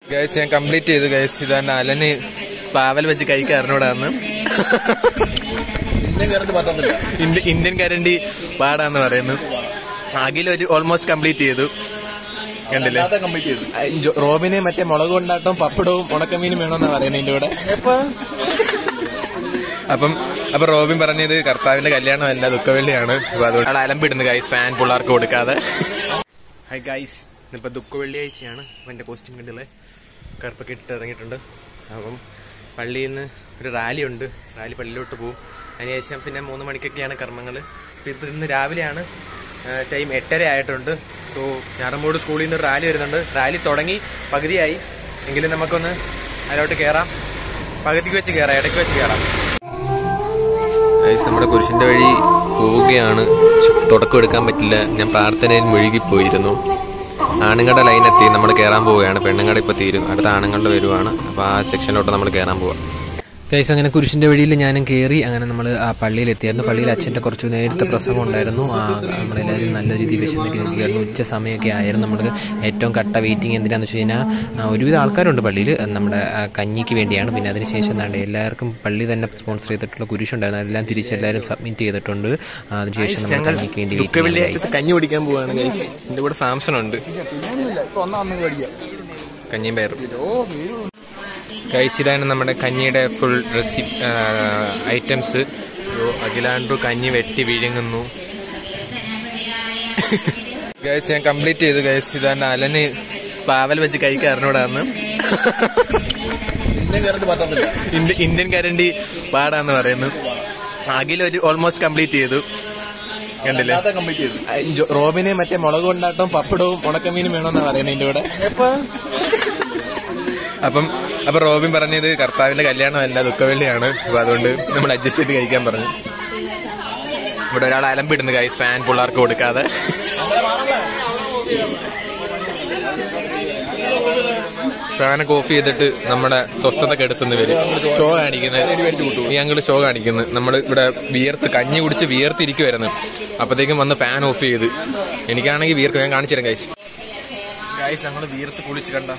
guys ഞാൻ complete ചെയ്തു guys ഇതാണ് അലന് പാവൽ വെച്ച് കഴിക്കാറിനോടാന്ന് ഇന്ത്യൻ കറണ്ട് പറ്റത്തില്ല ഇന്ത്യ- ഇന്ത്യൻ കരണ്ടി പാടാന്ന് പറയുന്നു അഖിൽ ഒരു ഓൾമോസ്റ്റ് കംപ്ലീറ്റ് ചെയ്തു കണ്ടില്ലേ അല്ലാതെ കംപ്ലീറ്റ് ചെയ്തു ആ, ജോ- റോബിന് മറ്റേ മുളക് കൊണ്ടാട്ടവും പപ്പടവും ഉണക്കമീനും വേണമെന്നാ പറയുന്നത് ഇതിന്റെ കൂടെ അപ്പം അപ്പൊ റോബിൻ പറഞ്ഞത് കർത്താവിന്റെ കല്യാണമല്ല ദുഃഖവെള്ളിയാണ് അപ്പൊ അതുകൊണ്ട് അവിടെ അലമ്പിടുന്നു ഗൈസ് ഫാൻ പിള്ളേർക്ക് കൊടുക്കാതെ ഹൈ ഗൈസ് ഇന്നിപ്പോ ദുഃഖവെള്ളിയാഴ്ചയാണ് അപ്പൊ എന്റെ കോസ്റ്റ്യൂം കണ്ടില്ലേ കറുപ്പൊക്കെ ഇട്ട് ഇറങ്ങിയിട്ടുണ്ട് അപ്പം പള്ളിയിൽ നിന്ന് ഒരു റാലി ഉണ്ട് റാലി പള്ളിയിലോട്ട് പോകും അതിനുശേഷം പിന്നെ മൂന്ന് മണിക്കൊക്കെയാണ് കർമ്മങ്ങൾ ഇത് ഇന്ന് രാവിലെയാണ് ടൈം എട്ടര ആയിട്ടുണ്ട് സോ ഞാറമ്പോട് സ്കൂളിൽ നിന്ന് ഒരു റാലി വരുന്നുണ്ട് റാലി തുടങ്ങി പകുതിയായി എങ്കിലും നമുക്കൊന്ന് അതിലോട്ട് കയറാം പകുതിക്ക് വെച്ച് കയറാം ഇടയ്ക്ക് വെച്ച് കയറാം ഗൈസ് നമ്മുടെ കുരിശിന്റെ വഴി പോവുകയാണ് തുടക്കം എടുക്കാൻ പറ്റില്ല ഞാൻ പ്രാർത്ഥനയിൽ മുഴുകിപ്പോയിരുന്നു ആണുങ്ങളുടെ ലൈൻ എത്തി നമ്മൾ കയറാൻ പോവുകയാണ് പെണ്ണുങ്ങളുടെ ഇപ്പോൾ തീരും അടുത്ത ആണുങ്ങളുടെ വരുവാണ് അപ്പോൾ ആ സെക്ഷനിലോട്ട് നമ്മൾ കയറാൻ പോവാം ഗൈസ് അങ്ങനെ കുരിശിന്റെ വഴിയിൽ ഞാനും കയറി അങ്ങനെ നമ്മൾ ആ പള്ളിയിൽ എത്തിയായിരുന്നു പള്ളിയിൽ അച്ഛൻ്റെ കുറച്ച് നേരത്തെ പ്രസംഗം ഉണ്ടായിരുന്നു ആ, നമ്മളെല്ലാവരും നല്ല രീതിയിൽ വിശന്നൊക്കെ നിൽക്കുകയായിരുന്നു ഉച്ച സമയമൊക്കെ ആയിരുന്നു നമുക്ക് ഏറ്റവും കട്ട വെയിറ്റിംഗ് എന്തിനാന്ന് വെച്ച് കഴിഞ്ഞാൽ ആ, ഒരുവിധ ആൾക്കാരുണ്ട് പള്ളിയിൽ നമ്മുടെ ആ, കഞ്ഞിക്ക് വേണ്ടിയാണ് പിന്നെ അതിനുശേഷം എന്താണ് എല്ലാവർക്കും പള്ളി തന്നെ സ്പോൺസർ ചെയ്തിട്ടുള്ള കുരിശുണ്ടായിരുന്നു അതെല്ലാം തിരിച്ചെല്ലാവരും സബ്മിറ്റ് ചെയ്തിട്ടുണ്ട് ആ, അതിനുശേഷം നമ്മൾ ഞങ്ങൾ കഞ്ഞിക്ക് വേണ്ടി ദുഃഖ വെള്ളിയാഴ്ച കഞ്ഞി കുടിക്കാൻ പോവാണ് ഗൈസ് എൻ്റെ കൂടെ സാംസൺ ഉണ്ട് ഇപ്പൊ ഒന്നാ ഒന്നും മേടിക്കാം കഞ്ഞിയും പയറും ഗൈസ് ഇതാണ് നമ്മുടെ കഞ്ഞിയുടെ ഫുൾ റെസിപ്പി ഐറ്റംസ് അഖിലാണ്ടു കഞ്ഞി വെട്ടി വിഴുങ്ങുന്നു ഗൈസ് ഞാൻ കംപ്ലീറ്റ് ചെയ്തു ഗൈസ് ഇതാണ് അലന് പാവൽ വെച്ച് കഴിക്കാറിനോടാന്ന് ഇന്ത്യൻ കറണ്ട് പറ്റത്തില്ല ഇന്ത്യ- ഇന്ത്യൻ കരണ്ടി പാടാന്ന് പറയുന്നു അഖിൽ ഒരു ഓൾമോസ്റ്റ് കംപ്ലീറ്റ് ചെയ്തു കണ്ടില്ലേ അല്ലാതെ കംപ്ലീറ്റ് ചെയ്തു ആ, ജോ- റോബിന് മറ്റേ മുളക് കൊണ്ടാട്ടവും പപ്പടവും ഉണക്കമീനും വേണമെന്നാ പറയുന്നത് ഇതിന്റെ കൂടെ അപ്പം അപ്പൊ റോബിൻ പറഞ്ഞത് കർത്താവിന്റെ കല്യാണമല്ല ദുഃഖവെള്ളിയാണ് അപ്പൊ അതുകൊണ്ട് നമ്മൾ അഡ്ജസ്റ്റ് ചെയ്ത് കഴിക്കാൻ പറഞ്ഞു ഇവിടെ ഒരാൾ അലമ്പിടുന്നു ഗൈസ് ഫാൻ പിള്ളേർക്ക് കൊടുക്കാതെ ഫാനൊക്കെ ഓഫ് ചെയ്തിട്ട് നമ്മുടെ സ്വസ്ഥത കെടുത്തുന്ന വരും ഷോ കാണിക്കുന്നത് ഈ ഞങ്ങൾ ഷോ കാണിക്കുന്നു നമ്മൾ ഇവിടെ വിയർത്ത് കഞ്ഞി കുടിച്ച് വിയർത്തിരിക്കുവായിരുന്നു അപ്പത്തേക്കും വന്ന് ഫാൻ ഓഫ് ചെയ്ത് എനിക്കാണെങ്കിൽ വിയർക്കും ഞാൻ കാണിച്ചു തരാം ഗൈസ് ഗൈസ് ഞങ്ങൾ വിയർത്ത് കുളിച്ച് കണ്ട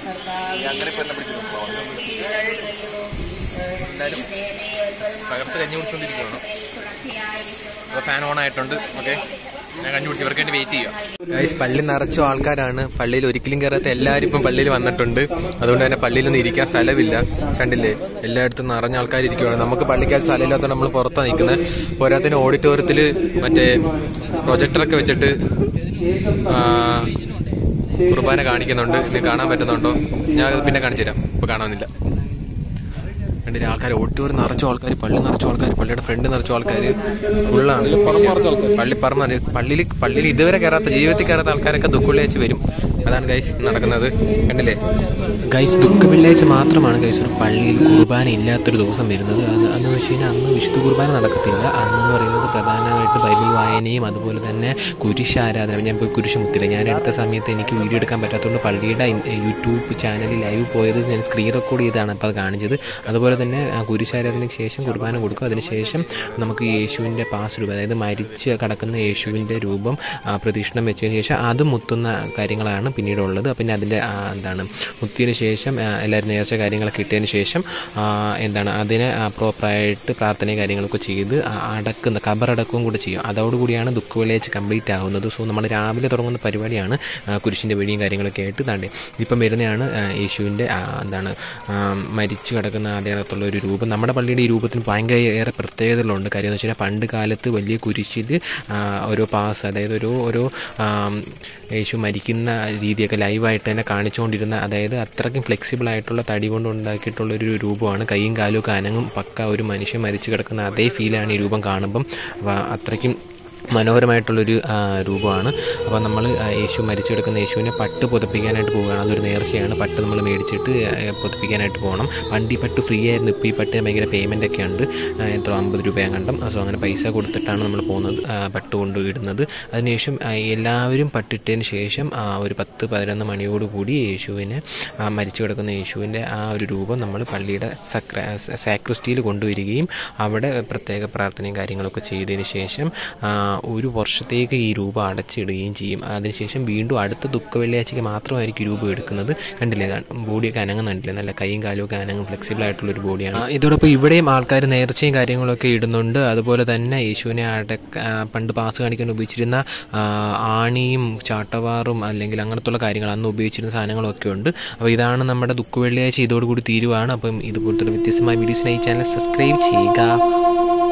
എന്തായാലും തകർത്ത് കഞ്ഞി കുടിച്ചോണ്ടിരിക്കുകയാണ് അപ്പൊ ഫാൻ ഓൺ ആയിട്ടുണ്ട് ഓക്കെ ഞാൻ കഞ്ഞി കുടിച്ച് ഇവർക്ക് വേണ്ടി വെയിറ്റ് ചെയ്യാം ഗൈസ് പള്ളി നിറച്ച ആൾക്കാരാണ് പള്ളിയിൽ ഒരിക്കലും കയറാത്ത എല്ലാവരും ഇപ്പം പള്ളിയിൽ വന്നിട്ടുണ്ട് അതുകൊണ്ട് തന്നെ പള്ളിയിലൊന്നും ഇരിക്കാൻ സ്ഥലമില്ല കണ്ടില്ലേ എല്ലായിടത്തും നിറഞ്ഞ ആൾക്കാർ ഇരിക്കുകയാണ് നമുക്ക് പള്ളിക്കകത്ത് സ്ഥലമില്ലാത്തതുകൊണ്ട് നമ്മൾ പുറത്താണ് നിൽക്കുന്നത് പോരാത്തിന് ഓഡിറ്റോറിയത്തിൽ മറ്റേ പ്രൊജക്ടറൊക്കെ വെച്ചിട്ട് ആ, കുർബാന കാണിക്കുന്നുണ്ട് ഇത് കാണാൻ പറ്റുന്നുണ്ടോ ഞാൻ അത് പിന്നെ കാണിച്ചു തരാം ഇപ്പൊ കാണാനില്ല കണ്ടില്ലേ ആൾക്കാർ ഓട്ടൂർ നിറച്ച ആൾക്കാർ പള്ളി നിറച്ച ആൾക്കാർ പള്ളിയുടെ ഫ്രണ്ട് നിറച്ച ആൾക്കാർ ഫുള്ളാണ് പള്ളി പറമ്പ് പള്ളിയിൽ പള്ളിയിൽ ഇതുവരെ കയറാത്ത ജീവിതത്തിൽ കയറാത്ത ആൾക്കാരൊക്കെ ദുഃഖുള്ളിയാച്ച് വരും അതാണ് ഗൈസ് നടക്കുന്നത് കണ്ടില്ലേ ഗൈസ് ദുഃഖ വെള്ളിയാഴ്ച മാത്രമാണ് ഗൈസ് ഒരു പള്ളിയിൽ കുർബാന ഇല്ലാത്തൊരു ദിവസം വരുന്നത് അത് അതെന്ന് വെച്ച് കഴിഞ്ഞാൽ അന്ന് വിശുദ്ധ കുർബാന നടക്കത്തില്ല അന്ന് പറയുന്നത് പ്രധാനമായിട്ട് ബൈബിൾ വായനയും അതുപോലെ തന്നെ കുരിശാരാധന ഞാൻ പോയി കുരിശ് മുത്തില്ല ഞാൻ എടുത്ത സമയത്ത് എനിക്ക് വീഡിയോ എടുക്കാൻ പറ്റാത്തതുകൊണ്ട് പള്ളിയുടെ ഇൻ- യൂട്യൂബ് ചാനലിൽ ലൈവ് പോയത് ഞാൻ സ്ക്രീൻ റെക്കോർഡ് ചെയ്താണ് അപ്പോൾ അത് കാണിച്ചത് അതുപോലെ തന്നെ ആ കുരിശാരാധനയ്ക്ക് ശേഷം കുർബാന കൊടുക്കും അതിനുശേഷം നമുക്ക് യേശുവിൻ്റെ പാസ് രൂപം അതായത് മരിച്ച് കിടക്കുന്ന യേശുവിൻ്റെ രൂപം ആ, പ്രദക്ഷിണം വെച്ചതിന് ശേഷം അത് മുത്തുന്ന കാര്യങ്ങളാണ് പിന്നീടുള്ളത് പിന്നെ അതിൻ്റെ ആ, എന്താണ് മുത്തിയതിന് ശേഷം ആ, എല്ലാവരും നേർച്ച കാര്യങ്ങളൊക്കെ ഇട്ടതിന് ശേഷം ആ, എന്താണ് അതിനെ ആ, പ്രോപ്പറായിട്ട് പ്രാർത്ഥനയും കാര്യങ്ങളൊക്കെ ചെയ്ത് ആ, അടക്കുന്ന കബറടക്കവും കൂടെ ചെയ്യും അതോടുകൂടിയാണ് ദുഃഖ വെള്ളിയാഴ്ച കംപ്ലീറ്റ് ആകുന്നത് സോ നമ്മൾ രാവിലെ തുടങ്ങുന്ന പരിപാടിയാണ് ആ, കുരിശിൻ്റെ വെടിയും കാര്യങ്ങളൊക്കെ ആയിട്ട് താണ്ടേ ഇപ്പം വരുന്നതാണ് ആ, യേശുവിൻ്റെ ആ, എന്താണ് ആ, മരിച്ചു കിടക്കുന്ന അതിനകത്തുള്ള ഒരു രൂപം നമ്മുടെ പള്ളിയുടെ ഈ രൂപത്തിന് ഭയങ്കര ഏറെ പ്രത്യേകതകളുണ്ട് കാര്യം എന്ന് വെച്ച് കഴിഞ്ഞാൽ പണ്ട് കാലത്ത് വലിയ കുരിശിൽ ആ, ഓരോ പാസ് അതായത് ഒരു ഓരോ ആം, യേശു മരിക്കുന്ന രീതിയൊക്കെ ലൈവായിട്ട് തന്നെ കാണിച്ചുകൊണ്ടിരുന്ന അതായത് അത്രയ്ക്കും ഫ്ലെക്സിബിൾ ആയിട്ടുള്ള തടി കൊണ്ട് ഉണ്ടാക്കിയിട്ടുള്ള ഒരു രൂപമാണ് കൈയും കാലും ഒക്കെ അനങ്ങും പക്ക ഒരു മനുഷ്യൻ മരിച്ചു കിടക്കുന്ന അതേ ഫീലാണ് ഈ രൂപം കാണുമ്പം അപ്പോൾ അത്രയ്ക്കും മനോഹരമായിട്ടുള്ളൊരു ആ, രൂപമാണ് അപ്പോൾ നമ്മൾ യേശു മരിച്ചു കിടക്കുന്ന യേശുവിനെ പട്ട് പുതപ്പിക്കാനായിട്ട് പോവുകയാണ് അതൊരു നേർച്ചയാണ് പട്ട് നമ്മൾ മേടിച്ചിട്ട് ആ, പുതപ്പിക്കാനായിട്ട് പോകണം പണ്ട് ഈ പട്ട് ഫ്രീ ആയിരുന്നു ഇപ്പോൾ ഈ പട്ടിന് ഭയങ്കര പേയ്മെൻ്റ് ഒക്കെ ഉണ്ട് ആ, എത്ര അമ്പത് രൂപ കണ്ടും സോ അങ്ങനെ പൈസ കൊടുത്തിട്ടാണ് നമ്മൾ പോകുന്നത് ആ, പട്ട് കൊണ്ട് ഇടുന്നത് അതിനുശേഷം ആ, എല്ലാവരും പട്ടിട്ടതിന് ശേഷം ആ, ഒരു പത്ത് പതിനൊന്ന് മണിയോടുകൂടി യേശുവിനെ ആ, മരിച്ചു കിടക്കുന്ന യേശുവിൻ്റെ ആ ഒരു രൂപം നമ്മൾ പള്ളിയുടെ സക്ര സാക്രിസ്റ്റിയിൽ കൊണ്ടുവരികയും അവിടെ പ്രത്യേക പ്രാർത്ഥനയും കാര്യങ്ങളൊക്കെ ചെയ്തതിന് ശേഷം ആ, ഒരു വർഷത്തേക്ക് ഈ രൂപം അടച്ചിടുകയും ചെയ്യും അതിനുശേഷം വീണ്ടും അടുത്ത ദുഃഖ വെള്ളിയാഴ്ചയ്ക്ക് മാത്രമായിരിക്കും ഈ രൂപം എടുക്കുന്നത് കണ്ടില്ലേ ഇതാണ് ബോഡിയൊക്കെ അനങ്ങുന്നുണ്ടല്ലേ നല്ല കൈയും കാലും ഒക്കെ അനങ്ങും ഫ്ലെക്സിബിൾ ആയിട്ടുള്ളൊരു ബോഡിയാണ് ആ, ഇതോടൊപ്പം ഇവിടെയും ആൾക്കാർ നേർച്ചയും കാര്യങ്ങളൊക്കെ ഇടുന്നുണ്ട് അതുപോലെ തന്നെ യേശുവിനെ അടക്ക ആ, പണ്ട് പാസ് കാണിക്കാൻ ഉപയോഗിച്ചിരുന്ന ആ, ആണിയും ചാട്ടവാറും അല്ലെങ്കിൽ അങ്ങനത്തുള്ള കാര്യങ്ങൾ അന്ന് ഉപയോഗിച്ചിരുന്ന സാധനങ്ങളൊക്കെ ഉണ്ട് അപ്പോൾ ഇതാണ് നമ്മുടെ ദുഃഖ വെള്ളിയാഴ്ച ഇതോടുകൂടി തീരുവാണ് അപ്പം ഇതുപോലത്തെ വ്യത്യസ്തമായ വീഡിയോസിനായി ചാനൽ സബ്സ്ക്രൈബ് ചെയ്യുക